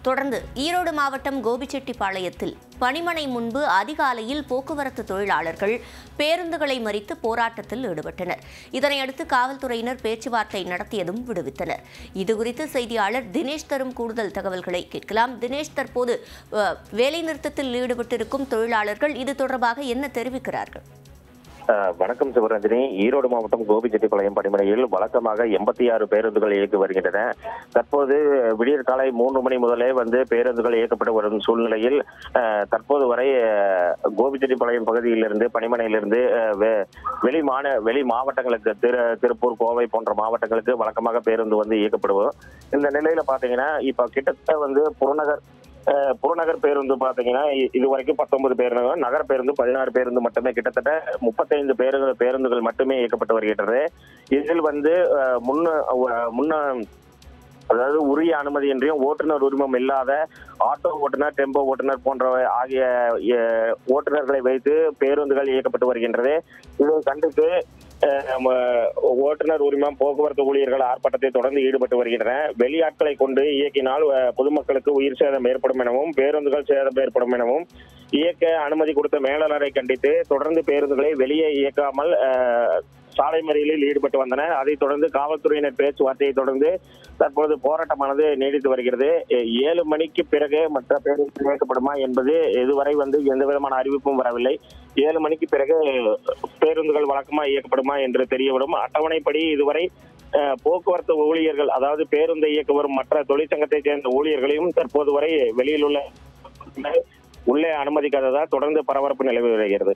தொடர்ந்து ஈரோடு மாவட்டம் கோபிச்செட்டிப்பாளையத்தில் பணிமனை முன்பு அதிகாலையில் போக்குவரத்து தொழிலாளர்கள் பேருந்துகளை மறித்து போராட்டத்தில் ஈடுபட்டனர் இதனையடுத்து காவல்துறையினர் பேச்சுவார்த்தை நடத்தியதும் விடுவித்தனர் இதுகுறித்து செய்தியாளர் தினேஷ் தரும் கூடுதல் தகவல்களை கேட்கலாம் தினேஷ் தற்போது அஹ், வேலைநிறுத்தத்தில் ஈடுபட்டிருக்கும் தொழிலாளர்கள் இது தொடர்பாக என்ன தெரிவிக்கிறார்கள் அஹ் வணக்கம் சிவரஞ்சனி ஈரோடு மாவட்டம் கோபிச்செட்டிப்பாளையம் பணிமனையில் வழக்கமாக எண்பத்தி ஆறு பேருந்துகள் இயக்கி வருகின்றன தற்போது விடியற் காலை மூன்று மணி முதலே வந்து பேருந்துகள் இயக்கப்பட்டு வரும் சூழ்நிலையில் அஹ், தற்போது வரை அஹ், கோபிச்செட்டிப்பாளையம் பகுதியிலிருந்து பணிமனையிலிருந்து அஹ், வெ- வெளி மாந வெளி மாவட்டங்களுக்கு திரு திருப்பூர் கோவை போன்ற மாவட்டங்களுக்கு வழக்கமாக பேருந்து வந்து இயக்கப்படுவோம் இந்த நிலையில பாத்தீங்கன்னா இப்ப கிட்டத்தட்ட வந்து புறநகர் அஹ், புறநகர் பேருந்து பாத்தீங்கன்னா இ- இதுவரைக்கும் பத்தொன்பது பேருந்து நகர பேருந்து பதினாறு பேருந்து மட்டுமே கிட்டத்தட்ட முப்பத்தைந்து பேருந்து பேருந்துகள் மட்டுமே இயக்கப்பட்டு வருகின்றது இதில் வந்து அஹ், முன்ன அஹ், முன்ன அதாவது உரிய அனுமதியின்றியும் ஓட்டுநர் உரிமம் இல்லாத ஆட்டோ ஓட்டுநர் டெம்போ ஓட்டுநர் போன்ற ஆகிய அஹ், ஓட்டுநர்களை வைத்து பேருந்துகள் இயக்கப்பட்டு வருகின்றது இதை கண்டித்து அஹ், நம்ம ஓட்டுநர் உரிமம் போக்குவரத்து ஊழியர்கள் ஆர்ப்பாட்டத்தை தொடர்ந்து ஈடுபட்டு வருகின்றனர் வெளியாட்களை கொண்டு இயக்கினால் அஹ், பொதுமக்களுக்கு உயிர் சேதம் ஏற்படும் எனவும் பேருந்துகள் சேதம் ஏற்படும் எனவும் இயக்க அனுமதி கொடுத்த மேலாளரை கண்டித்து தொடர்ந்து பேருந்துகளை வெளியே இயக்காமல் அஹ், சாலை மறியலில் ஈடுபட்டு வந்தனர் அதைத் தொடர்ந்து காவல்துறையினர் பேச்சுவார்த்தையை தொடர்ந்து தற்பொழுது போராட்டமானது நீடித்து வருகிறது எ- ஏழு மணிக்கு பிறகு மற்ற பேருந்து இயக்கப்படுமா என்பது இதுவரை வந்து எந்த விதமான அறிவிப்பும் வரவில்லை ஏழு மணிக்கு பிறகு பேருந்துகள் வழக்கமாக இயக்கப்படுமா என்று தெரியவரும் அட்டவணைப்படி இதுவரை அஹ், போக்குவரத்து ஊழியர்கள் அதாவது பேருந்தை இயக்க வரும் மற்ற தொழிற்சங்கத்தைச் சேர்ந்த ஊழியர்களையும் தற்போது வரை வெளியில் உள்ள உள்ளே அனுமதிக்காததால் தொடர்ந்து பரபரப்பு நிலவி வருகிறது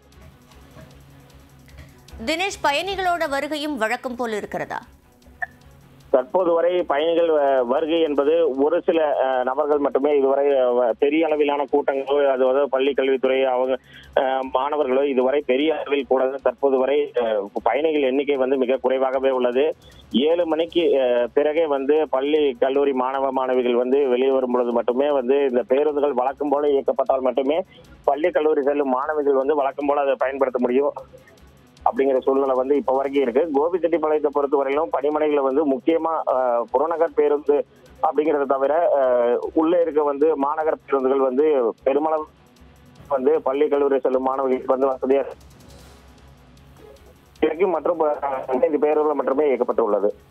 தினேஷ் பயணிகளோட வருகையும் வழக்கம் போல் இருக்கிறதா தற்போது வரை பயணிகள் அஹ், வருகை என்பது ஒரு சில அஹ், நபர்கள் மட்டுமே இதுவரை அஹ், பெரிய அளவிலான கூட்டங்களோ அது வந்து பள்ளி கல்வித்துறை அவங்க அஹ், மாணவர்களோ இதுவரை பெரிய அளவில் கூட தற்போது வரை அஹ், பயணிகள் எண்ணிக்கை வந்து மிக குறைவாகவே உள்ளது ஏழு மணிக்கு அஹ், பிறகே வந்து பள்ளி கல்லூரி மாணவ மாணவிகள் வந்து வெளியே வரும் பொழுது மட்டுமே வந்து இந்த பேருந்துகள் வழக்கம் போல இயக்கப்பட்டால் மட்டுமே பள்ளி கல்லூரி செல்லும் மாணவிகள் வந்து வழக்கம் போல அதை பயன்படுத்த முடியும் அப்படிங்கிற சூழ்நிலை வந்து இப்ப வரைக்கும் இருக்கு கோபிச்செட்டிப்பாளையத்தை பொறுத்த வரையிலும் பணிமனைகளை வந்து முக்கியமா அஹ், புறநகர் பேருந்து அப்படிங்கறத தவிர அஹ், உள்ளே இருக்க வந்து மாநகர பேருந்துகள் வந்து பெருமளவு வந்து பள்ளி கல்லூரி செல்லும் மாணவர்களுக்கு வந்து வசதியா இருக்கு மற்றும் பதினைந்து பேருந்துகள் மட்டுமே இயக்கப்பட்டு உள்ளது